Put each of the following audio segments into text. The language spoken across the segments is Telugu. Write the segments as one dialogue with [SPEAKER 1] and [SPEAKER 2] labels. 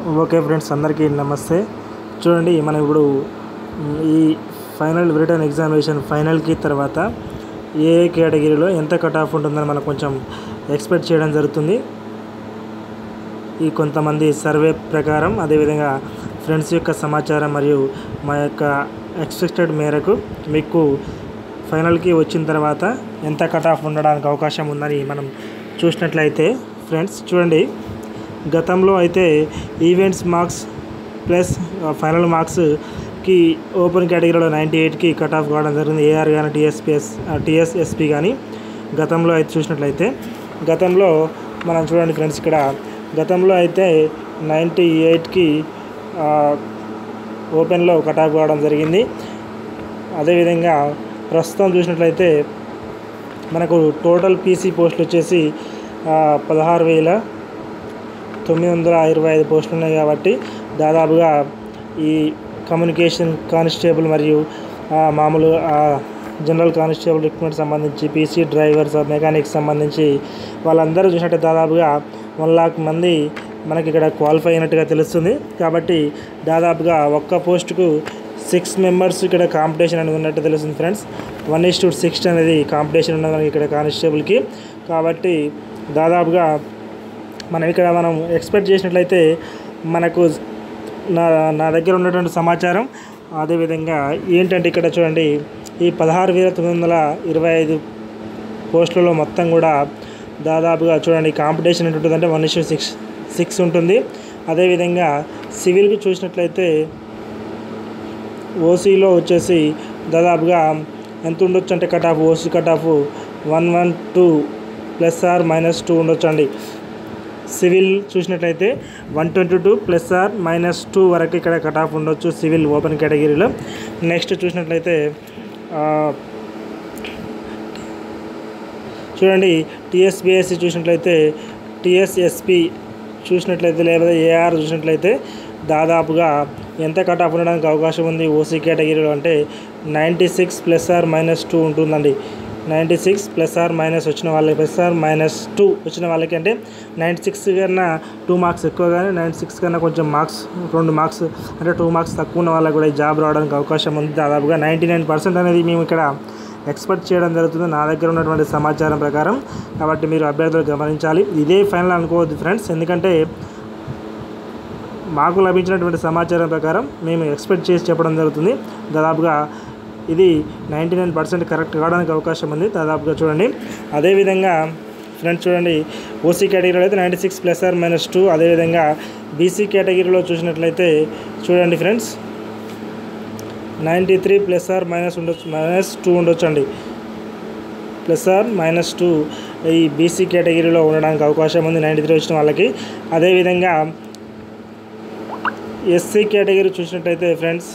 [SPEAKER 1] ఓకే ఫ్రెండ్స్ అందరికీ నమస్తే చూడండి మనం ఇప్పుడు మ్, ఈ ఫైనల్ రిటర్న్ ఎగ్జామినేషన్ ఫైనల్కి తర్వాత ఏ ఏ కేటగిరీలో ఎంత కట్ ఆఫ్ ఉంటుందని మనం కొంచెం ఎక్స్పెక్ట్ చేయడం జరుగుతుంది ఈ కొంతమంది సర్వే ప్రకారం అదేవిధంగా ఫ్రెండ్స్ యొక్క సమాచారం మరియు మా యొక్క ఎక్స్పెక్టెడ్ మేరకు మీకు ఫైనల్కి వచ్చిన తర్వాత ఎంత కట్ ఆఫ్ ఉండడానికి అవకాశం ఉందని మనం చూసినట్లయితే ఫ్రెండ్స్ చూడండి గతంలో అయితే ఈవెంట్స్ మార్క్స్ ప్లస్ ఫైనల్ మార్క్స్కి ఓపెన్ కేటగిరీలో నైంటీ ఎయిట్కి కట్ ఆఫ్ కావడం జరిగింది ఏఆర్ కానీ టీఎస్పిఎస్ టీఎస్ఎస్పి కానీ గతంలో అయితే చూసినట్లయితే గతంలో మనం చూడండి ఫ్రెండ్స్ ఇక్కడ గతంలో అయితే నైంటీ ఎయిట్కి ఓపెన్లో కట్ ఆఫ్ కావడం జరిగింది అదేవిధంగా ప్రస్తుతం చూసినట్లయితే మనకు టోటల్ పీసీ పోస్టులు వచ్చేసి ఆ, పదహారు వేల తొమ్మిది వందల ఇరవై ఐదు పోస్టులు ఉన్నాయి కాబట్టి దాదాపుగా ఈ కమ్యూనికేషన్ కానిస్టేబుల్ మరియు ఆ, మామూలు ఆ, జనరల్ కానిస్టేబుల్ రిక్రూట్మెంట్ సంబంధించి పీసీ డ్రైవర్స్ మెకానిక్స్ సంబంధించి వాళ్ళందరూ చూసినట్టే దాదాపుగా వన్ లాక్ మంది మనకి ఇక్కడ క్వాలిఫై అయినట్టుగా తెలుస్తుంది కాబట్టి దాదాపుగా ఒక్క పోస్టుకు సిక్స్ మెంబర్స్ ఇక్కడ కాంపిటీషన్ అనేది ఉన్నట్టు తెలుస్తుంది friends one is two six అనేది కాంపిటీషన్ ఉన్నది మనకి ఇక్కడ కానిస్టేబుల్కి కాబట్టి దాదాపుగా మనం ఇక్కడ మనం ఎక్స్పెక్ట్ చేసినట్లయితే మనకు నా నా దగ్గర ఉన్నటువంటి సమాచారం అదేవిధంగా ఏంటంటే ఇక్కడ చూడండి ఈ పదహారు వేల తొమ్మిది వందల ఇరవై ఐదు పోస్టులలో మొత్తం కూడా దాదాపుగా చూడండి కాంపిటీషన్ ఎంత ఉంటుందంటే వన్ ఇష్యూ సిక్స్ సిక్స్ ఉంటుంది అదేవిధంగా సివిల్కి చూసినట్లయితే ఓసీలో వచ్చేసి దాదాపుగా ఎంత ఉండొచ్చు అంటే cut off OC cut off one one two plus or minus two ఉండొచ్చు అండి సివిల్ చూసినట్లయితే one twenty two plus or minus two వరకు ఇక్కడ కట్ ఆఫ్ ఉండొచ్చు సివిల్ ఓపెన్ కేటగిరీలో నెక్స్ట్ చూసినట్లయితే ఆ, చూడండి టీఎస్బిఎస్సి చూసినట్లయితే టీఎస్ఎస్పి చూసినట్లయితే లేదా ఏఆర్ చూసినట్లయితే దాదాపుగా ఎంత కట్ ఆఫ్ ఉండడానికి అవకాశం ఉంది ఓసీ కేటగిరీలో అంటే ninety six plus or minus two ఉంటుందండి ninety six plus or minus వచ్చిన వాళ్ళకి ప్లస్ ఆర్ మైనస్ టూ వచ్చిన వాళ్ళకి అంటే నైంటీ సిక్స్ కన్నా టూ మార్క్స్ ఎక్కువ కానీ నైంటీ సిక్స్ కన్నా కొంచెం మార్క్స్ రెండు మార్క్స్ అంటే టూ మార్క్స్ తక్కువ ఉన్న వాళ్ళకి కూడా ఈ జాబ్ రావడానికి అవకాశం ఉంది దాదాపుగా నైంటీ నైన్ పర్సెంట్ అనేది మేము ఇక్కడ ఎక్స్పెక్ట్ చేయడం జరుగుతుంది నా దగ్గర ఉన్నటువంటి సమాచారం ప్రకారం కాబట్టి మీరు అభ్యర్థులు గమనించాలి ఇదే ఫైనల్ అనుకోవద్దు ఫ్రెండ్స్ ఎందుకంటే మాకు లభించినటువంటి సమాచారం ప్రకారం మేము ఎక్స్పెక్ట్ చేసి చెప్పడం జరుగుతుంది దాదాపుగా ఇది నైంటీ నైన్ పర్సెంట్ కరెక్ట్ కావడానికి అవకాశం ఉంది దాదాపుగా చూడండి అదేవిధంగా ఫ్రెండ్స్ చూడండి ఓసీ కేటగిరీలో అయితే ninety six plus or minus two అదేవిధంగా బీసీ కేటగిరీలో చూసినట్లయితే చూడండి friends ninety three plus or minus ఉండొచ్చు మైనస్ టూ ఉండొచ్చు అండి ప్లస్ ఆర్ మైనస్ టూ ఈ బీసీ కేటగిరీలో ఉండడానికి అవకాశం ఉంది నైంటీ త్రీ వచ్చిన వాళ్ళకి అదేవిధంగా ఎస్సీ కేటగిరీ చూసినట్టయితే ఫ్రెండ్స్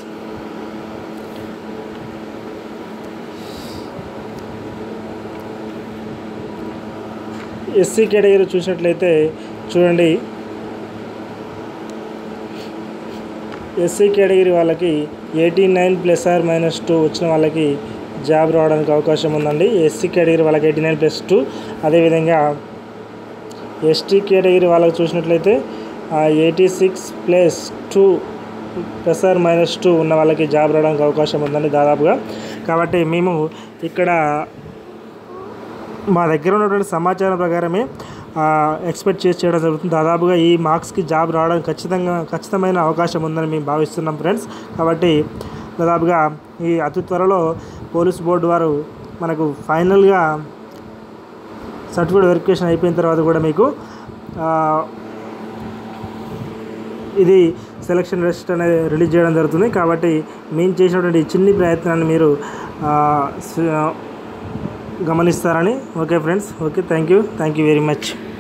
[SPEAKER 1] ఎస్సీ కేటగిరీ చూసినట్లయితే చూడండి ఎస్సీ కేటగిరీ వాళ్ళకి eighty nine plus or minus two వచ్చిన వాళ్ళకి జాబ్ రావడానికి అవకాశం ఉందండి ఎస్సీ కేటగిరీ వాళ్ళకి ఎయిటీ నైన్ ప్లస్ టూ అదేవిధంగా ఎస్టీ కేటగిరీ వాళ్ళకి చూసినట్లయితే eighty six plus two plus or minus two ఉన్న వాళ్ళకి జాబ్ రావడానికి అవకాశం ఉందండి దాదాపుగా కాబట్టి మేము ఇక్కడ మా దగ్గర ఉన్నటువంటి సమాచారం ప్రకారమే ఎక్స్పెక్ట్ చేసి చేయడం జరుగుతుంది దాదాపుగా ఈ మార్క్స్కి జాబ్ రావడానికి ఖచ్చితంగా ఖచ్చితమైన అవకాశం ఉందని మేము భావిస్తున్నాం ఫ్రెండ్స్ కాబట్టి దాదాపుగా ఈ అతి త్వరలో పోలీస్ బోర్డు వారు మనకు ఫైనల్గా సర్టిఫికేట్ వెరిఫికేషన్ అయిపోయిన తర్వాత కూడా మీకు ఆ, ఇది సెలక్షన్ లిస్ట్ అనేది రిలీజ్ చేయడం జరుగుతుంది కాబట్టి మేము చేసినటువంటి ఈ చిన్ని ప్రయత్నాన్ని మీరు ఆ, స- గమనిస్తారని okay friends okay thank you thank you very much